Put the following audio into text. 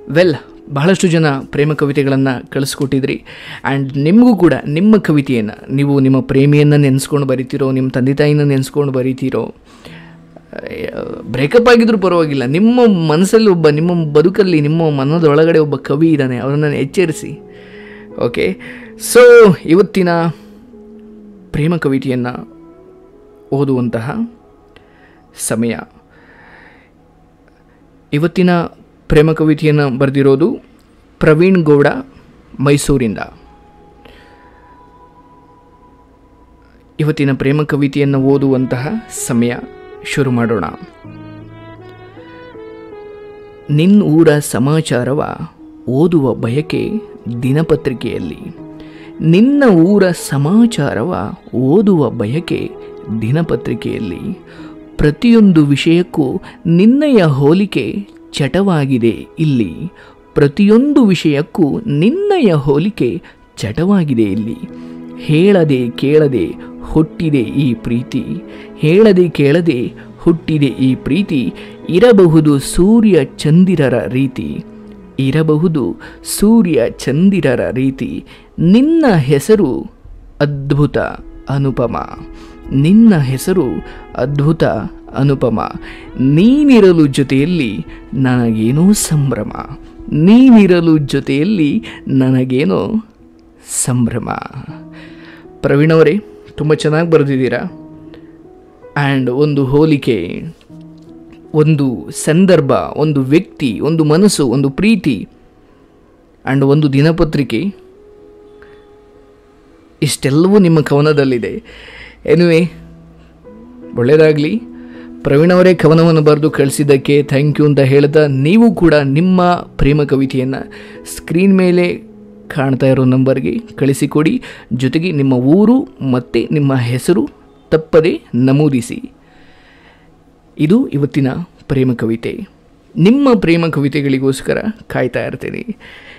well ಬಹಳಷ್ಟು ಜನ ಪ್ರೇಮ ಕವಿತೆಗಳನ್ನು ಕಳಿಸ್ಕೊಟ್ಟಿದ್ರಿ ಆ್ಯಂಡ್ ನಿಮಗೂ ಕೂಡ ನಿಮ್ಮ ಕವಿತೆಯನ್ನು ನೀವು ನಿಮ್ಮ ಪ್ರೇಮಿಯನ್ನು ನೆನೆಸ್ಕೊಂಡು ಬರಿತೀರೋ ನಿಮ್ಮ ತಂದೆ ತಾಯಿನ ನೆನೆಸ್ಕೊಂಡು ಬರಿತೀರೋ ಬ್ರೇಕಪ್ ಆಗಿದ್ರೂ ಪರವಾಗಿಲ್ಲ ನಿಮ್ಮ ಮನಸ್ಸಲ್ಲಿ ಒಬ್ಬ ನಿಮ್ಮ ಬದುಕಲ್ಲಿ ನಿಮ್ಮ ಮನದೊಳಗಡೆ ಒಬ್ಬ ಕವಿ ಇದ್ದಾನೆ ಅವರನ್ನು ಎಚ್ಚರಿಸಿ ಓಕೆ ಸೊ ಇವತ್ತಿನ ಪ್ರೇಮ ಕವಿತೆಯನ್ನು ಓದುವಂತಹ ಸಮಯ ಇವತ್ತಿನ ಪ್ರೇಮ ಕವಿತೆಯನ್ನು ಬರೆದಿರೋದು ಪ್ರವೀಣ್ ಗೌಡ ಮೈಸೂರಿಂದ ಇವತ್ತಿನ ಪ್ರೇಮ ಕವಿತೆಯನ್ನು ಓದುವಂತಹ ಸಮಯ ಶುರು ಮಾಡೋಣ ನಿನ್ನ ಊರ ಸಮಾಚಾರವ ಓದುವ ಬಯಕೆ ದಿನಪತ್ರಿಕೆಯಲ್ಲಿ ನಿನ್ನ ಊರ ಸಮಾಚಾರವ ಓದುವ ಬಯಕೆ ದಿನಪತ್ರಿಕೆಯಲ್ಲಿ ಪ್ರತಿಯೊಂದು ವಿಷಯಕ್ಕೂ ನಿನ್ನಯ ಹೋಲಿಕೆ ಚಟವಾಗಿದೆ ಇಲ್ಲಿ ಪ್ರತಿಯೊಂದು ವಿಷಯಕ್ಕೂ ನಿನ್ನಯ ಹೋಲಿಕೆ ಚಟವಾಗಿದೆ ಇಲ್ಲಿ ಹೇಳದೆ ಕೇಳದೆ ಹುಟ್ಟಿದೆ ಈ ಪ್ರೀತಿ ಹೇಳದೆ ಕೇಳದೆ ಹುಟ್ಟಿದೆ ಈ ಪ್ರೀತಿ ಇರಬಹುದು ಸೂರ್ಯ ಚಂದಿರರ ರೀತಿ ಇರಬಹುದು ಸೂರ್ಯ ಚಂದಿರರ ರೀತಿ ನಿನ್ನ ಹೆಸರು ಅದ್ಭುತ ಅನುಪಮ ನಿನ್ನ ಹೆಸರು ಅದ್ಭುತ ಅನುಪಮ ನೀನಿರಲು ಜೊತೆಯಲ್ಲಿ ನನಗೇನೋ ಸಂಭ್ರಮ ನೀನಿರಲು ಜೊತೆಯಲ್ಲಿ ನನಗೇನೋ ಸಂಭ್ರಮ ಪ್ರವೀಣ್ ಅವರೇ ತುಂಬ ಚೆನ್ನಾಗಿ ಬರೆದಿದ್ದೀರಾ ಆ್ಯಂಡ್ ಒಂದು ಹೋಲಿಕೆ ಒಂದು ಸಂದರ್ಭ ಒಂದು ವ್ಯಕ್ತಿ ಒಂದು ಮನಸ್ಸು ಒಂದು ಪ್ರೀತಿ ಆ್ಯಂಡ್ ಒಂದು ದಿನಪತ್ರಿಕೆ ಇಷ್ಟೆಲ್ಲವೂ ನಿಮ್ಮ ಕವನದಲ್ಲಿದೆ ಎನಿವೆ ಒಳ್ಳೆಯದಾಗಲಿ ಪ್ರವೀಣ್ ಅವರೇ ಕವನವನ್ನು ಬರೆದು ಕಳಿಸಿದ್ದಕ್ಕೆ ಥ್ಯಾಂಕ್ ಯು ಅಂತ ಹೇಳ್ತಾ ನೀವು ಕೂಡ ನಿಮ್ಮ ಪ್ರೇಮ ಕವಿತೆಯನ್ನು ಸ್ಕ್ರೀನ್ ಮೇಲೆ ಕಾಣ್ತಾ ಇರೋ ನಂಬರ್ಗೆ ಕಳಿಸಿಕೊಡಿ ಜೊತೆಗೆ ನಿಮ್ಮ ಊರು ಮತ್ತು ನಿಮ್ಮ ಹೆಸರು ತಪ್ಪದೆ ನಮೂದಿಸಿ ಇದು ಇವತ್ತಿನ ಪ್ರೇಮ ಕವಿತೆ ನಿಮ್ಮ ಪ್ರೇಮ ಕವಿತೆಗಳಿಗೋಸ್ಕರ ಕಾಯ್ತಾ ಇರ್ತೀನಿ